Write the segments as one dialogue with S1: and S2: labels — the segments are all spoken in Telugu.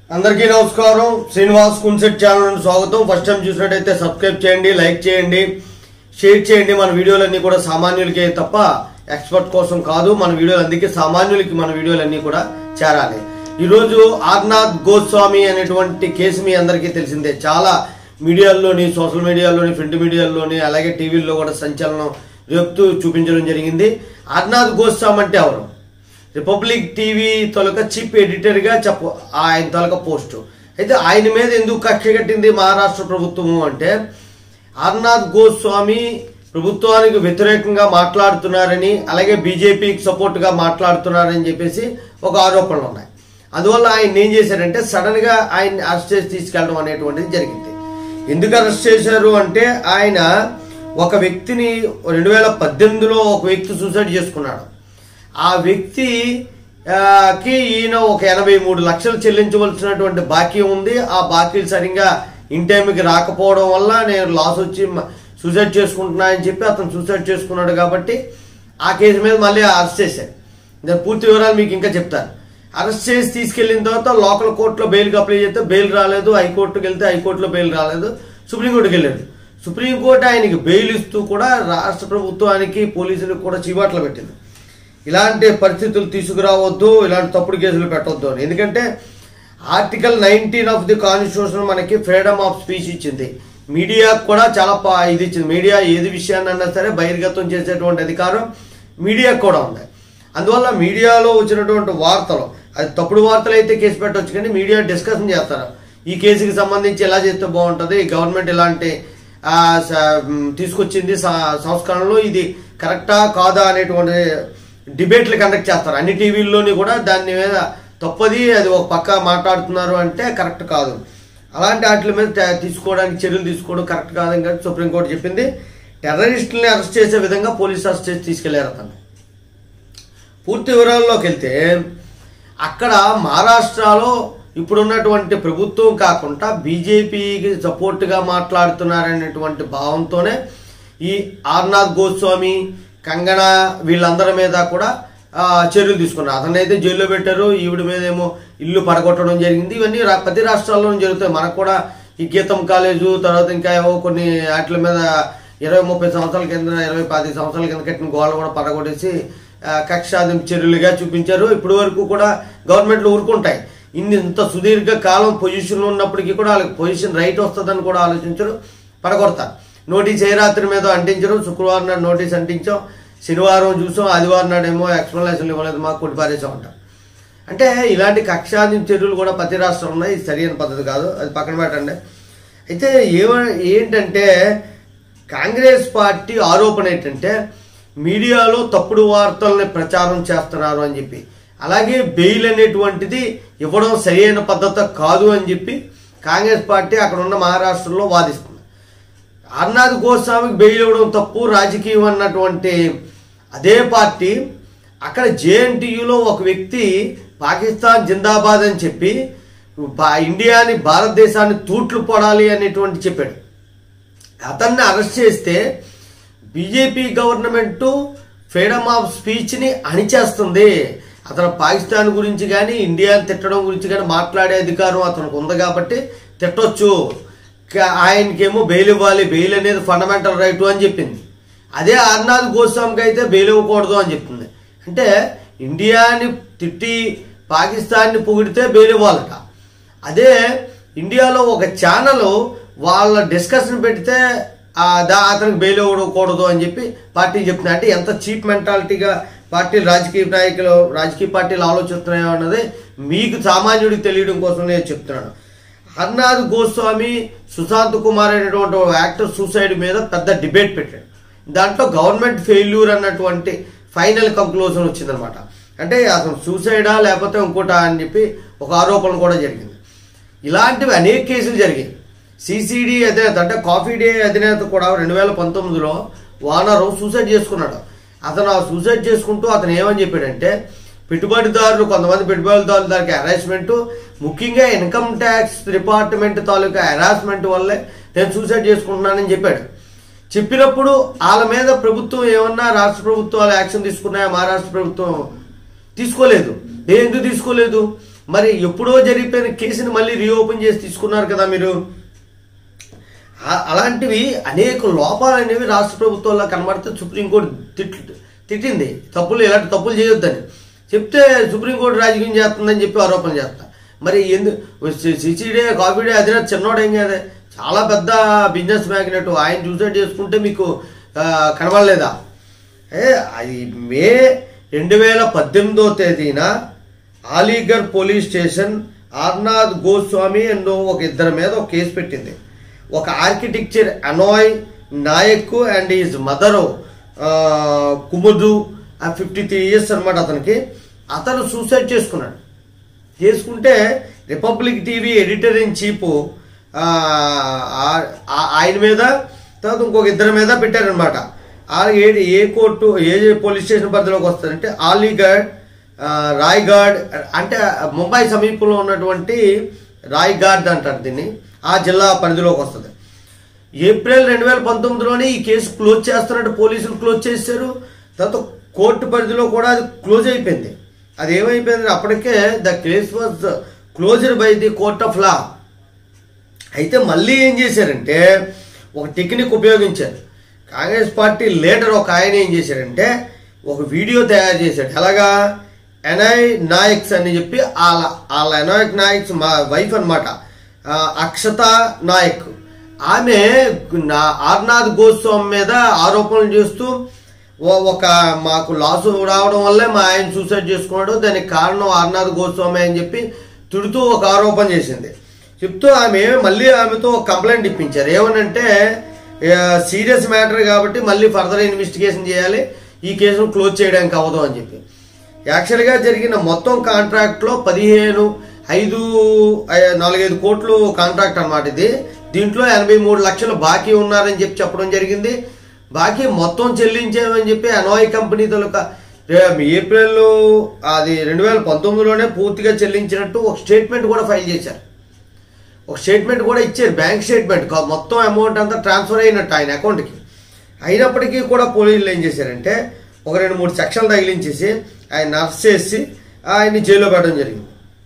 S1: అందరికీ నమస్కారం శ్రీనివాస్ కున్సెట్ ఛానల్ నుండి స్వాగతం ఫస్ట్ టైం చూసినట్టయితే సబ్స్క్రైబ్ చేయండి లైక్ చేయండి షేర్ చేయండి మన వీడియోలన్నీ కూడా సామాన్యులకే తప్ప ఎక్స్పర్ట్ కోసం కాదు మన వీడియోలు అందుకే సామాన్యులకి మన వీడియోలన్నీ కూడా చేరాలి ఈరోజు ఆర్నాథ్ గోస్వామి అనేటువంటి కేసు మీ అందరికీ తెలిసిందే చాలా మీడియాల్లోని సోషల్ మీడియాలోని ప్రింట్ మీడియాల్లోని అలాగే టీవీల్లో కూడా సంచలనం రేపుతూ చూపించడం జరిగింది ఆర్నాథ్ గోస్వామి అంటే ఎవరు రిపబ్లిక్ టీవీ తొలక చీఫ్ ఎడిటర్గా చెప్ప ఆయన తొలక పోస్టు అయితే ఆయన మీద ఎందుకు కక్ష కట్టింది మహారాష్ట్ర ప్రభుత్వము అంటే అర్నాథ్ గోస్వామి ప్రభుత్వానికి వ్యతిరేకంగా మాట్లాడుతున్నారని అలాగే బీజేపీకి సపోర్ట్గా మాట్లాడుతున్నారని చెప్పేసి ఒక ఆరోపణలు ఉన్నాయి అందువల్ల ఆయన ఏం చేశారంటే సడన్గా ఆయన అరెస్ట్ చేసి తీసుకెళ్ళడం అనేటువంటిది జరిగింది ఎందుకు అరెస్ట్ చేశారు అంటే ఆయన ఒక వ్యక్తిని రెండు వేల పద్దెనిమిదిలో ఒక వ్యక్తి సూసైడ్ చేసుకున్నాడు ఆ వ్యక్తి ఆ, కి ఈయన ఒక ఎనభై మూడు లక్షలు చెల్లించవలసినటువంటి బాకీ ఉంది ఆ బాకీలు సరిగ్గా ఇన్ టైంకి రాకపోవడం వల్ల నేను లాస్ వచ్చి మ- సూసైడ్ చేసుకుంటున్నా అని చెప్పి అతను సూసైడ్ చేసుకున్నాడు కాబట్టి ఆ కేసు మీద మళ్ళీ అరెస్ట్ చేశారు దాని పూర్తి వివరాలు మీకు ఇంకా చెప్తాను అరెస్ట్ చేసి తీసుకెళ్లిన తర్వాత లోకల్ కోర్టులో బెయిల్కి అప్లై చేస్తే బెయిల్ రాలేదు హైకోర్టుకి వెళ్తే హైకోర్టులో బెయిల్ రాలేదు సుప్రీంకోర్టుకి వెళ్ళాడు సుప్రీంకోర్టు ఆయనకి బెయిల్ ఇస్తూ కూడా రాష్ట్ర ప్రభుత్వానికి పోలీసులకు కూడా చీవాట్లు పెట్టింది ఇలాంటి పరిస్థితులు తీసుకురావద్దు ఇలాంటి తప్పుడు కేసులు పెట్టవద్దు అని ఎందుకంటే article nineteen of the constitution మనకి ఫ్రీడమ్ ఆఫ్ స్పీచ్ ఇచ్చింది మీడియా కూడా చాలా పా- ఇది ఇచ్చింది మీడియా ఏది విషయాన్ని అన్నా సరే బహిర్గతం చేసేటువంటి అధికారం మీడియాకు కూడా ఉంది అందువల్ల మీడియాలో వచ్చినటువంటి వార్తలు అది తప్పుడు వార్తలు అయితే కేసు పెట్టవచ్చు కానీ మీడియా డిస్కషన్ చేస్తారు ఈ కేసుకి సంబంధించి ఎలా చేస్తే బాగుంటుంది గవర్నమెంట్ ఇలాంటి ఆ, స- మ్, తీసుకొచ్చింది స- సంస్కరణలో ఇది కరెక్టా కాదా అనేటువంటి డిబేట్లు కండక్ట్ చేస్తారు అన్ని టీవీల్లోని కూడా దాని మీద తప్పది అది ఒక పక్క మాట్లాడుతున్నారు అంటే కరెక్ట్ కాదు అలాంటి వాటి మీద త- తీసుకోవడానికి చర్యలు తీసుకోవడం కరెక్ట్ కాదని కానీ సుప్రీంకోర్టు చెప్పింది టెర్రరిస్టుల్ని అరెస్ట్ చేసే విధంగా పోలీసు అరెస్ట్ చేసి తీసుకెళ్లారు అతను పూర్తి వివరాల్లోకి వెళ్తే అక్కడ మహారాష్ట్రలో ఇప్పుడున్నటువంటి ప్రభుత్వం కాకుండా బీజేపీకి సపోర్ట్గా మాట్లాడుతున్నారనేటువంటి భావంతోనే ఈ ఆర్నాథ్ గోస్వామి కంగనా వీళ్ళందరి మీద కూడా ఆ, చర్యలు తీసుకున్నారు అతనైతే జైల్లో పెట్టారు ఈవిడ మీద ఏమో ఇల్లు పడగొట్టడం జరిగింది ఇవన్నీ రా- ప్రతి రాష్ట్రాల్లోనూ జరుగుతాయి మనకు కూడా ఈ గీతం కాలేజు తర్వాత ఇంకా ఏవో కొన్ని వాటి మీద ఇరవై ముప్పై సంవత్సరాల కింద ఇరవై పది సంవత్సరాల కింద కట్టిన గోడలు కూడా పడగొట్టేసి ఆ, కక్ష సాధింపు చర్యలుగా చూపించారు ఇప్పటి వరకు కూడా గవర్నమెంట్లు ఊరుకుంటాయి ఇన్ని ఇంత సుదీర్ఘ కాలం పొజిషన్లో ఉన్నప్పటికీ కూడా వాళ్ళకి పొజిషన్ రైట్ వస్తుందని కూడా ఆలోచించరు పడగొడతారు నోటీస్ ఏ రాత్రి మీద అంటించడం శుక్రవారం నాడు నోటీస్ అంటించాం శనివారం చూసాం ఆదివారం నాడేమో ఎక్స్ప్లెనేషన్ ఇవ్వలేదు మాకు కొట్టి పారేసాం అంటారు అంటే ఇలాంటి కక్షాదింపు చర్యలు కూడా ప్రతి రాష్ట్రంలో ఉన్నాయి ఇది సరైన పద్ధతి కాదు అది పక్కన పెట్టండి అయితే ఏమ ఏంటంటే కాంగ్రెస్ పార్టీ ఆరోపణ ఏంటంటే మీడియాలో తప్పుడు వార్తల్ని ప్రచారం చేస్తున్నారు అని చెప్పి అలాగే బెయిల్ అనేటువంటిది ఇవ్వడం సరైన పద్ధతి కాదు అని చెప్పి కాంగ్రెస్ పార్టీ అక్కడ ఉన్న మహారాష్ట్రలో వాదిస్తుంది అర్నాథ్ గోస్వామికి బెయిల్ ఇవ్వడం తప్పు రాజకీయం అన్నటువంటి అదే పార్టీ అక్కడ జేఎన్టీయులో ఒక వ్యక్తి పాకిస్తాన్ జిందాబాద్ అని చెప్పి బా- ఇండియాని భారతదేశాన్ని తూట్లు పడాలి అనేటువంటి చెప్పాడు అతన్ని అరెస్ట్ చేస్తే బీజేపీ గవర్నమెంట్ ఫ్రీడమ్ ఆఫ్ స్పీచ్ని అణిచేస్తుంది అతను పాకిస్తాన్ గురించి కానీ ఇండియాని తిట్టడం గురించి కానీ మాట్లాడే అధికారం అతనికి ఉంది కాబట్టి తిట్టొచ్చు క- ఆయనకేమో బెయిల్ ఇవ్వాలి బెయిల్ అనేది ఫండమెంటల్ రైట్ అని చెప్పింది అదే అర్నాథ్ గోస్వామికి అయితే బెయిల్ ఇవ్వకూడదు అని చెప్తుంది అంటే ఇండియాని తిట్టి పాకిస్తాన్ని పొగిడితే బెయిల్ ఇవ్వాలట అదే ఇండియాలో ఒక ఛానల్ వాళ్ళ డిస్కషన్ పెడితే ఆ దా అతనికి బెయిల్ ఇవ్వకూడదు అని చెప్పి పార్టీ చెప్తుంది అంటే ఎంత చీప్ మెంటాలిటీగా పార్టీలు రాజకీయ నాయకులు రాజకీయ పార్టీలు ఆలోచిస్తున్నాయో అన్నది మీకు సామాన్యుడికి తెలియడం కోసం నేను చెప్తున్నాను హర్నాథ్ గోస్వామి సుశాంత్ కుమార్ అనేటువంటి ఒక యాక్టర్ సూసైడ్ మీద పెద్ద డిబేట్ పెట్టాడు దాంట్లో గవర్నమెంట్ ఫెయిల్యూర్ అన్నటువంటి ఫైనల్ కంక్లూజన్ వచ్చిందనమాట అంటే అతను సూసైడా లేకపోతే ఇంకోటా అని చెప్పి ఒక ఆరోపణ కూడా జరిగింది ఇలాంటివి అనేక కేసులు జరిగాయి సిసిడి అధినేత అంటే కాఫీ డే అధినేత కూడా రెండు వేల పంతొమ్మిదిలో వానరు సూసైడ్ చేసుకున్నాడు అతను ఆ సూసైడ్ చేసుకుంటూ అతను ఏమని చెప్పాడంటే పెట్టుబడిదారులు కొంతమంది పెట్టుబడిదారుల దానికి హెరాస్మెంట్ ముఖ్యంగా ఇన్కమ్ ట్యాక్స్ డిపార్ట్మెంట్ తాలూకా హెరాస్మెంట్ వల్లే నేను సూసైడ్ చేసుకుంటున్నానని చెప్పాడు చెప్పినప్పుడు వాళ్ళ మీద ప్రభుత్వం ఏమన్నా రాష్ట్ర ప్రభుత్వాలు యాక్షన్ తీసుకున్నాయా మహారాష్ట్ర ప్రభుత్వం తీసుకోలేదు ఏ ఎందుకు తీసుకోలేదు మరి ఎప్పుడో జరిగిపోయిన కేసుని మళ్ళీ రీఓపెన్ చేసి తీసుకున్నారు కదా మీరు ఆ- అలాంటివి అనేక లోపాలు అనేవి రాష్ట్ర ప్రభుత్వాల్లో కనబడితే సుప్రీంకోర్టు తిట్లు తిట్టింది తప్పులు ఇలాంటి తప్పులు చేయొద్దని చెప్తే సుప్రీంకోర్టు రాజకీయం చేస్తుందని చెప్పి ఆరోపణ చేస్తా మరి ఎందుకు సిసిడే కాఫీడే అధినేత చిన్నోడేం కదా చాలా పెద్ద బిజినెస్ మ్యాగ్నెట్ ఆయన చూసేట్ చేసుకుంటే మీకు ఆ, కనబడలేదా ఏ అది మే రెండు వేల పద్దెనిమిదో తేదీన Aligarh police station Arnab Goswami and ఒక ఇద్దరి మీద ఒక కేసు పెట్టింది ఒక architecture Anvay Naik and is mother Kumud fifty three years అనమాట అతనికి అతను సూసైడ్ చేసుకున్నాడు చేసుకుంటే Republic TV editor in chief ఆయన మీద తర్వాత ఇంకొక ఇద్దరి మీద పెట్టారనమాట ఆ ఏ ఏ కోర్టు ఏ పోలీస్ స్టేషన్ పరిధిలోకి వస్తారంటే అలీగఢ్ ఆ, రాయ్గఢ్ అంటే ముంబై సమీపంలో ఉన్నటువంటి రాయ్గఢ్ అంటారు దీన్ని ఆ జిల్లా పరిధిలోకి వస్తుంది ఏప్రిల్ రెండు వేల పంతొమ్మిదిలోనే ఈ కేసు క్లోజ్ చేస్తున్నట్టు పోలీసులు క్లోజ్ చేశారు తర్వాత కోర్టు పరిధిలో కూడా అది క్లోజ్ అయిపోయింది అది ఏమైపోయింది అప్పటికే the case was closed by the court of law అయితే మళ్ళీ ఏం చేశారంటే ఒక టెక్నిక్ ఉపయోగించారు కాంగ్రెస్ పార్టీ లీడర్ ఒక ఆయన ఏం చేశారంటే ఒక వీడియో తయారు చేశాడు ఎలాగా ఎనయ్ నాయక్స్ అని చెప్పి వాళ్ళ వాళ్ళ ఎనాయక్ నాయక్స్ మా వైఫ్ అనమాట అక్షత నాయక్ ఆమె నా ఆర్నాథ్ గోస్వామి మీద ఆరోపణలు చేస్తూ ఓ- ఒక మాకు లాసు రావడం వల్లే మా ఆయన సూసైడ్ చేసుకున్నాడు దానికి కారణం ఆర్నాథ్ గోస్వామి అని చెప్పి తిడుతూ ఒక ఆరోపణ చేసింది చెప్తూ ఆమె మళ్ళీ ఆమెతో ఒక కంప్లైంట్ ఇప్పించారు ఏమనంటే సీరియస్ మ్యాటర్ కాబట్టి మళ్ళీ ఫర్దర్ ఇన్వెస్టిగేషన్ చేయాలి ఈ కేసును క్లోజ్ చేయడానికి అవ్వదు అని చెప్పి యాక్చువల్గా జరిగిన మొత్తం కాంట్రాక్ట్లో పదిహేను ఐదు ఐ- నాలుగైదు కోట్లు కాంట్రాక్ట్ అన్నమాట ఇది దీంట్లో ఎనభై మూడు లక్షలు బాకీ ఉన్నారని చెప్పి చెప్పడం జరిగింది బాకీ మొత్తం చెల్లించామని చెప్పి అనోయ్ కంపెనీ తొలక ఏప్రిల్ అది రెండు వేల పంతొమ్మిదిలోనే పూర్తిగా చెల్లించినట్టు ఒక స్టేట్మెంట్ కూడా ఫైల్ చేశారు ఒక స్టేట్మెంట్ కూడా ఇచ్చారు బ్యాంక్ స్టేట్మెంట్ కా- మొత్తం అమౌంట్ అంతా ట్రాన్స్ఫర్ అయినట్టు ఆయన అకౌంట్కి అయినప్పటికీ కూడా పోలీసులు ఏం చేశారంటే ఒక రెండు మూడు సెక్షన్లు తగిలించేసి ఆయన అరెస్ట్ చేసి ఆయన్ని జైల్లో పెట్టడం జరిగింది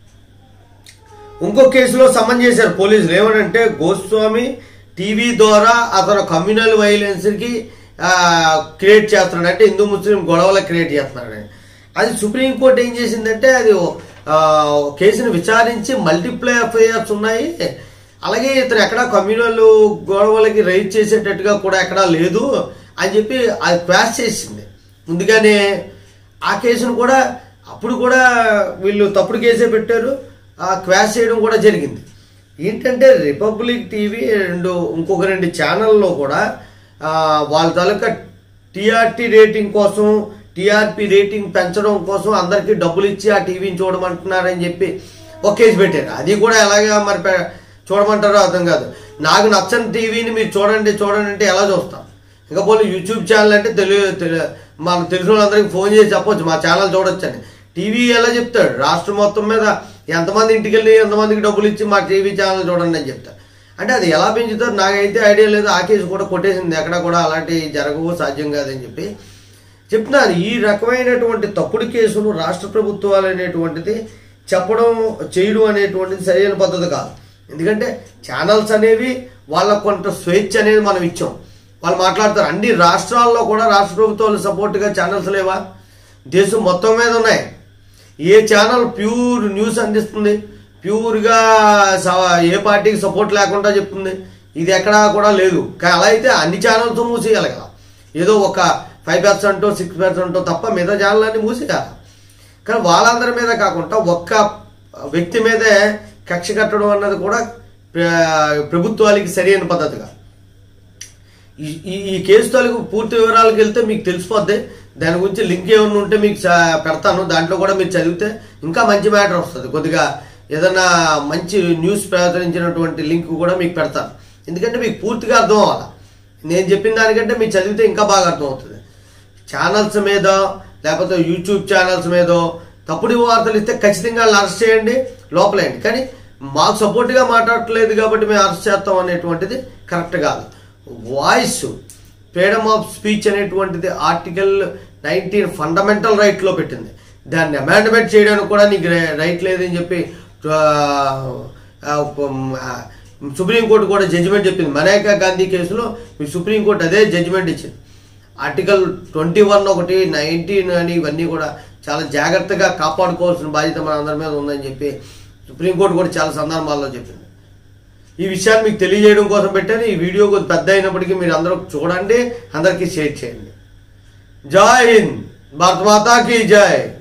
S1: ఇంకో కేసులో సమన్ చేశారు పోలీసులు ఏమనంటే గోస్వామి టీవీ ద్వారా అతను కమ్యూనల్ వైలెన్స్కి క్రియేట్ చేస్తున్నాడు అంటే హిందూ ముస్లిం గొడవలు క్రియేట్ చేస్తున్నాడు అని. అది సుప్రీంకోర్టు ఏం చేసిందంటే అది ఆ, కేసును విచారించి మల్టిప్లై ఎఫ్ఐఆర్స్ ఉన్నాయి అలాగే ఇతను ఎక్కడా కమ్యూనల్ గొడవలకి రైజ్ చేసేటట్టుగా కూడా ఎక్కడా లేదు అని చెప్పి అది క్వాష్ చేసింది ముందుగానే ఆ కేసును కూడా అప్పుడు కూడా వీళ్ళు తప్పుడు కేసే పెట్టారు ఆ క్వాష్ చేయడం కూడా జరిగింది ఏంటంటే రిపబ్లిక్ టీవీ రెండు ఇంకొక రెండు ఛానల్లో కూడా ఆ, వాళ్ళ తాలూకా టీఆర్టీ రేటింగ్ కోసం టీఆర్పీ రేటింగ్ పెంచడం కోసం అందరికీ డబ్బులు ఇచ్చి ఆ టీవీని చూడమంటున్నారని చెప్పి ఒక కేసు పెట్టారు అది కూడా ఎలాగా మరి పె- చూడమంటారో అర్థం కాదు నాకు నచ్చని టీవీని మీరు చూడండి చూడండి అంటే ఎలా చూస్తాం ఇంకా పోనీ యూట్యూబ్ ఛానల్ అంటే తెలియ తెలి- మనకు తెలిసిన వాళ్ళందరికీ ఫోన్ చేసి చెప్పొచ్చు మా ఛానల్ చూడొచ్చు అని టీవీ ఎలా చెప్తాడు రాష్ట్రం మొత్తం మీద ఎంతమంది ఇంటికి వెళ్ళి ఎంతమందికి డబ్బులు ఇచ్చి మా టీవీ ఛానల్ చూడండి అని చెప్తారు అంటే అది ఎలా పెంచుతారు నాకైతే ఐడియా లేదు ఆ కేసు కూడా కొట్టేసింది ఎక్కడ కూడా అలాంటివి జరగవు సాధ్యం కాదని చెప్పి చెప్తున్నాను ఈ రకమైనటువంటి తప్పుడు కేసులు రాష్ట్ర ప్రభుత్వాలు అనేటువంటిది చెప్పడం చేయడం అనేటువంటిది సరైన పద్ధతి కాదు ఎందుకంటే ఛానల్స్ అనేవి వాళ్ళకు కొంత స్వేచ్ఛ అనేది మనం ఇచ్చాం వాళ్ళు మాట్లాడతారు అన్ని రాష్ట్రాల్లో కూడా రాష్ట్ర ప్రభుత్వాలు సపోర్ట్గా ఛానల్స్ లేవా దేశం మొత్తం మీద ఉన్నాయి ఏ ఛానల్ ప్యూర్ న్యూస్ అందిస్తుంది ప్యూర్గా స- ఏ పార్టీకి సపోర్ట్ లేకుండా చెప్తుంది ఇది ఎక్కడా కూడా లేదు కానీ అలా అయితే అన్ని ఛానల్స్ మూసేయాలి కదా ఏదో ఒక ఫైవ్ పర్సెంట్ సిక్స్ పర్సెంట్ తప్ప మిగతా ఛానల్ అన్ని మూసేయాలి కానీ వాళ్ళందరి మీద కాకుండా ఒక్క వ్యక్తి మీదే కక్ష కట్టడం అన్నది కూడా ప్ర- ప్రభుత్వాలకి సరైన పద్ధతిగా ఈ ఈ- ఈ కేసు తాలూకు పూర్తి వివరాలకు వెళ్తే మీకు తెలిసిపోద్ది దాని గురించి లింక్ ఏమైనా ఉంటే మీకు చ- పెడతాను దాంట్లో కూడా మీరు చదివితే ఇంకా మంచి మ్యాటర్ వస్తుంది కొద్దిగా ఏదైనా మంచి న్యూస్ ప్రచురించినటువంటి లింక్ కూడా మీకు పెడతాను ఎందుకంటే మీకు పూర్తిగా అర్థం అవ్వాలి నేను చెప్పిన దానికంటే మీరు చదివితే ఇంకా బాగా అర్థం అవుతుంది ఛానల్స్ మీద లేకపోతే యూట్యూబ్ ఛానల్స్ మీద తప్పుడు వార్తలు ఇస్తే ఖచ్చితంగా వాళ్ళు అరెస్ట్ చేయండి లోపలేయండి కానీ మాకు సపోర్ట్గా మాట్లాడట్లేదు కాబట్టి మేము అరెస్ట్ చేస్తాం అనేటువంటిది కరెక్ట్ కాదు వాయిస్ ఫ్రీడమ్ ఆఫ్ స్పీచ్ అనేటువంటిది ఆర్టికల్ నైన్టీన్ ఫండమెంటల్ రైట్లో పెట్టింది దాన్ని అమెండ్మెంట్ చేయడానికి కూడా నీకు రై- రైట్ లేదని చెప్పి ఆ, ఆ, ఆ, సుప్రీంకోర్టు కూడా జడ్జిమెంట్ చెప్పింది మనేకా గాంధీ కేసులో మీ సుప్రీంకోర్టు అదే జడ్జిమెంట్ ఇచ్చింది ఆర్టికల్ ట్వంటీ వన్ ఒకటి నైన్టీన్ అని ఇవన్నీ కూడా చాలా జాగ్రత్తగా కాపాడుకోవాల్సిన బాధ్యత మన అందరి మీద ఉందని చెప్పి సుప్రీంకోర్టు కూడా చాలా సందర్భాల్లో చెప్పింది ఈ విషయాన్ని మీకు తెలియజేయడం కోసం పెట్టాను ఈ వీడియో కొద్ది పెద్ద అయినప్పటికీ మీరు అందరూ చూడండి అందరికీ షేర్ చేయండి జై హింద్ భారత మాతాకి జై